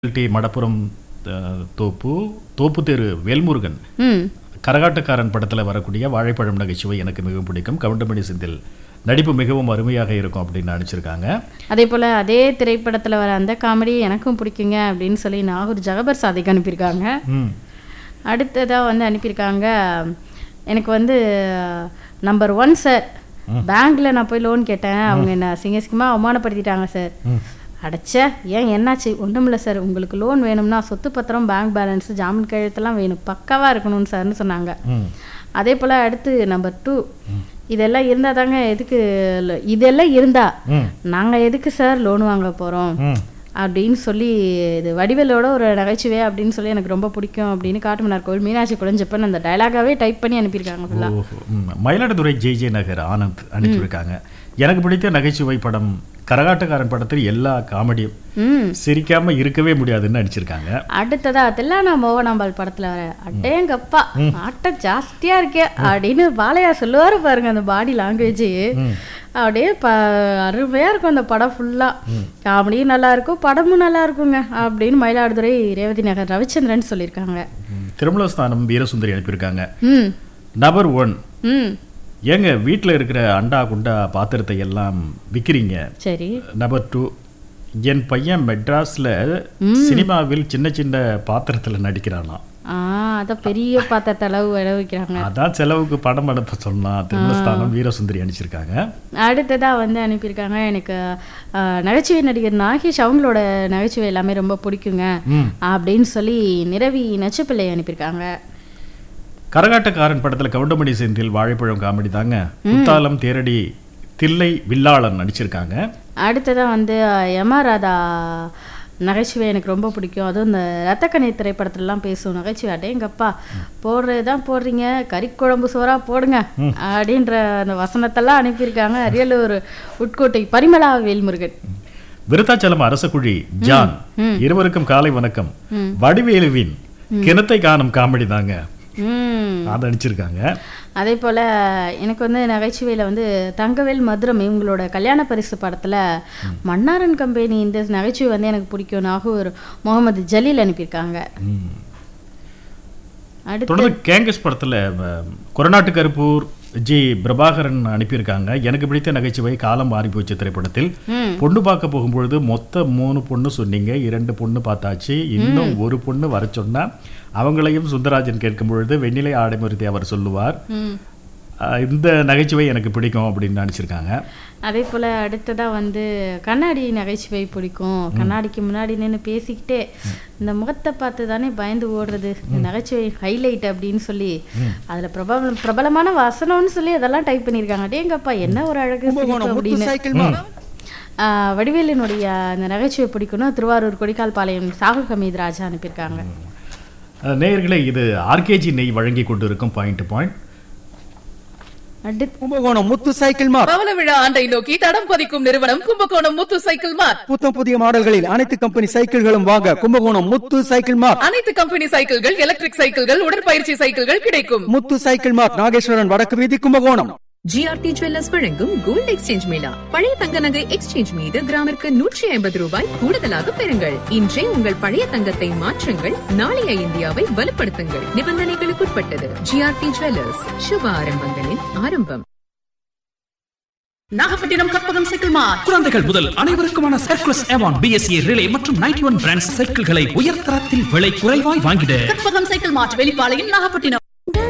D Madapuram அஹ், தோப்பு தோப்பு தெரு வேல்முருகன் ம் கரகாட்டக்காரன் படத்தில் வரக்கூடிய வாழைப்பழம் நகைச்சுவை எனக்கு மிகவும் பிடிக்கும் கவுண்டமணி செந்தில் நடிப்பு மிகவும் அருமையாக இருக்கும் அப்படின்னு நினச்சிருக்காங்க அதே போல் அதே திரைப்படத்தில் வர அந்த காமெடி எனக்கும் பிடிக்குங்க அப்படின்னு சொல்லி நாகூர் ஜகபர் சாதிக்கு அனுப்பியிருக்காங்க ம் அடுத்ததாக வந்து அனுப்பியிருக்காங்க எனக்கு வந்து நம்பர் ஒன் சார் பேங்க்ல நான் போய் லோன் கேட்டேன் அவங்க என்ன சிங்கசிங்கமாக அவமானப்படுத்திட்டாங்க சார் ம் அடைச்ச ஏன் என்னாச்சு ஒன்றும் இல்லை சார் உங்களுக்கு லோன் வேணும்னா சொத்து பத்திரம் பேங்க் பேலன்ஸ் ஜாமீன் கையெழுத்தெல்லாம் வேணும் பக்காவாக இருக்கணும்னு சார்னு சொன்னாங்க ம் அதே போல் அடுத்து நம்பர் டூ இதெல்லாம் இருந்தால் தாங்க எதுக்கு lo- இதெல்லாம் இருந்தா ம் நாங்கள் எதுக்கு சார் லோன் வாங்க போகிறோம் ம் அப்படின்னு சொல்லி இது வடிவேலோட ஒரு நகைச்சுவை அப்படின்னு சொல்லி எனக்கு ரொம்ப பிடிக்கும் அப்படின்னு காட்டுமன்னார் கோவில் மீனாட்சி குழஞ்சப்பன் அந்த டயலாகாவே டைப் பண்ணி அனுப்பியிருக்காங்க ஃபுல்லாக ஓஹோ ம். மயிலாடுதுறை ஜே ஜே நகர் ஆனந்த் அனுப்பியிருக்காங்க எனக்கு பிடித்த நகைச்சுவை படம் கரகாட்டக்காரன் படத்தில் எல்லா காமெடியும் ம் சிரிக்காம இருக்கவே முடியாதுன்னு நடிச்சிருக்காங்க அடுத்ததா தில்லானா மோகனாம்பாள் படத்துல வர அட்டேங்கப்பா ஆட்டம் ஜாஸ்தியா இருக்கே அப்படின்னு பாலையா சொல்லுவாரு பாருங்க அந்த பாடி லாங்குவேஜ் அப்படியே ப அருமையா இருக்கும் அந்த படம் ஃபுல்லா காமெடியும் நல்லா இருக்கும் படமும் நல்லா இருக்குங்க அப்படின்னு மயிலாடுதுறை ரேவதி நகர் ரவிச்சந்திரன் சொல்லியிருக்காங்க ம். திருமலஸ்தானம் வீரசுந்தரி அனுப்பியிருக்காங்க ம் நபர் ஒன் ம் ஏங்க வீட்டில் இருக்கிற அண்டா குண்டா பாத்திரத்தை எல்லாம் விற்கிறீங்க சரி நம்பர் டூ என் பையன் மெட்ராஸில் சினிமாவில் சின்ன சின்ன பாத்திரத்தில் நடிக்கிறானாம் ஆ அதான் பெரிய பாத்திரத்தை அளவு விளைவிக்கிறாங்க அதான் செலவுக்கு படம் அனுப்ப சொன்னான் திருமலஸ்தானம் வீரசுந்தரி அனுப்பிச்சிருக்காங்க அடுத்ததா வந்து அனுப்பியிருக்காங்க எனக்கு அஹ், நகைச்சுவை நடிகர் நாகேஷ் அவங்களோட நகைச்சுவை எல்லாமே ரொம்ப பிடிக்குங்க ம் அப்படின்னு சொல்லி நிரவி நச்சுப்பிள்ளை அனுப்பியிருக்காங்க கரகாட்டக்காரன் படத்தில் கவுண்டமணி செந்தில் வாழைப்பழம் காமெடி தாங்க குத்தாலம் தேரடி தில்லை வில்லாளன் நடிச்சிருக்காங்க அடுத்ததா வந்து எம் ஆர் ராதா நகைச்சுவை எனக்கு ரொம்ப பிடிக்கும் அதுவும் இந்த ரத்தக்கணி திரைப்படத்துலலாம் பேசும் நகைச்சுவை அடேங்கப்பா போடுறது தான் போடுறீங்க கறிக்குழம்பு சோறா போடுங்க அப்படின்ற அந்த வசனத்தெல்லாம் அனுப்பியிருக்காங்க அரியலூர் உட்கோட்டை பரிமளா வேல்முருகன் விருத்தாச்சலம் அரசகுழி ஜான் இருவருக்கும் காலை வணக்கம் வடிவேலுவின் கிணத்தை காணும் காமெடி தாங்க ம் அதை நடிச்சிருக்காங்க அதே போல் எனக்கு வந்து நகைச்சுவையில் வந்து தங்கவேல் மதுரம் இவங்களோட கல்யாண பரிசு படத்தில் மன்னாரன் கம்பெனி இந்த நகைச்சுவை வந்து எனக்கு பிடிக்கும் நாகூர் முகமது ஜலீல் அனுப்பியிருக்காங்க ம். அடுத்து தொடர்ந்து கேங்கஸ் படத்தில் கொரநாட்டு கருப்பூர் ஜி பிரபாகரன் அனுப்பியிருக்காங்க எனக்கு பிடித்த நகைச்சுவை காலம் மாறி போச்சு திரைப்படத்தில் ம் பொண்ணு பார்க்க போகும்பொழுது மொத்த மூணு பொண்ணு சொன்னீங்க இரண்டு பொண்ணு பார்த்தாச்சு இன்னும் ஒரு பொண்ணு வர சொன்னா அவங்களையும் சுந்தராஜன் கேட்கும் பொழுது வெண்ணிலை ஆடைமுறுத்தி அவர் சொல்லுவார் ம் அஹ், இந்த நகைச்சுவை எனக்கு பிடிக்கும் அப்படின்னு நினச்சிருக்காங்க அதே போல் அடுத்ததாக வந்து கண்ணாடி நகைச்சுவை பிடிக்கும் கண்ணாடிக்கு முன்னாடி நின்று பேசிக்கிட்டே இந்த முகத்தை பார்த்து தானே பயந்து ஓடுறது இந்த நகைச்சுவை ஹைலைட் அப்படின்னு சொல்லி அதில் பிரபல பிரபலமான வசனம்னு சொல்லி அதெல்லாம் டைப் பண்ணியிருக்காங்க டேங்கப்பா என்ன ஒரு அழகு சிரிப்பு அப்படின்னு ஆஹ் வடிவேலினுடைய அந்த நகைச்சுவை பிடிக்கும்னு திருவாரூர் கொடிக்கால் பாளையம் சாகுல் ஹமீத் ராஜா அனுப்பியிருக்காங்க அஹ், நேயர்களே இது ஆர்கேஜி நெய் வழங்கி கொண்டிருக்கும் பாயிண்ட் பாயிண்ட் அடுத்து கும்பகோணம் முத்து சைக்கிள் மார்ட் பவள விழா ஆண்டை நோக்கி தடம் பதிக்கும் நிறுவனம் கும்பகோணம் முத்து சைக்கிள் மார்ட் புத்தம் புதிய மாடல்களில் அனைத்து கம்பெனி சைக்கிள்களும் வாங்க கும்பகோணம் முத்து சைக்கிள் மார்ட் அனைத்து கம்பெனி சைக்கிள்கள் எலக்ட்ரிக் சைக்கிள்கள் உடற்பயிற்சி சைக்கிள்கள் கிடைக்கும் முத்து சைக்கிள் மார்ட் நாகேஸ்வரன் வடக்கு வீதி கும்பகோணம் ஜிஆர்டி ஜுவல்லர்ஸ் வழங்கும் கோல்ட் எக்ஸ்சேஞ்ச் மேளா பழைய தங்க நகை எக்ஸ்சேஞ்ச் மீது கிராமிற்கு நூற்றி ஐம்பது ரூபாய் கூடுதலாக பெறுங்கள் இன்றே உங்கள் பழைய தங்கத்தை மாற்றுங்கள் நாளைய இந்தியாவை வலுப்படுத்துங்கள் நிபந்தனைகளுக்குட்பட்டது ஜிஆர்டி ஜுவல்லர்ஸ் சுப ஆரம்பங்களின் ஆரம்பம் நாகப்பட்டினம் கற்பகம் சைக்கிள் மார்ட் குழந்தைகள் முதல் அனைவருக்குமான சர்க்குலஸ் எவான் பிஎஸ்சி ரிலே மற்றும் நைன்டி ஒன் பிராண்ட் சைக்கிள்களை உயர்தரத்தில் விலை குறைவாய் வாங்கிட கற்பகம் சைக்கிள் மார்ட் வெளிப்பாளையம் நாகப்பட்டினம்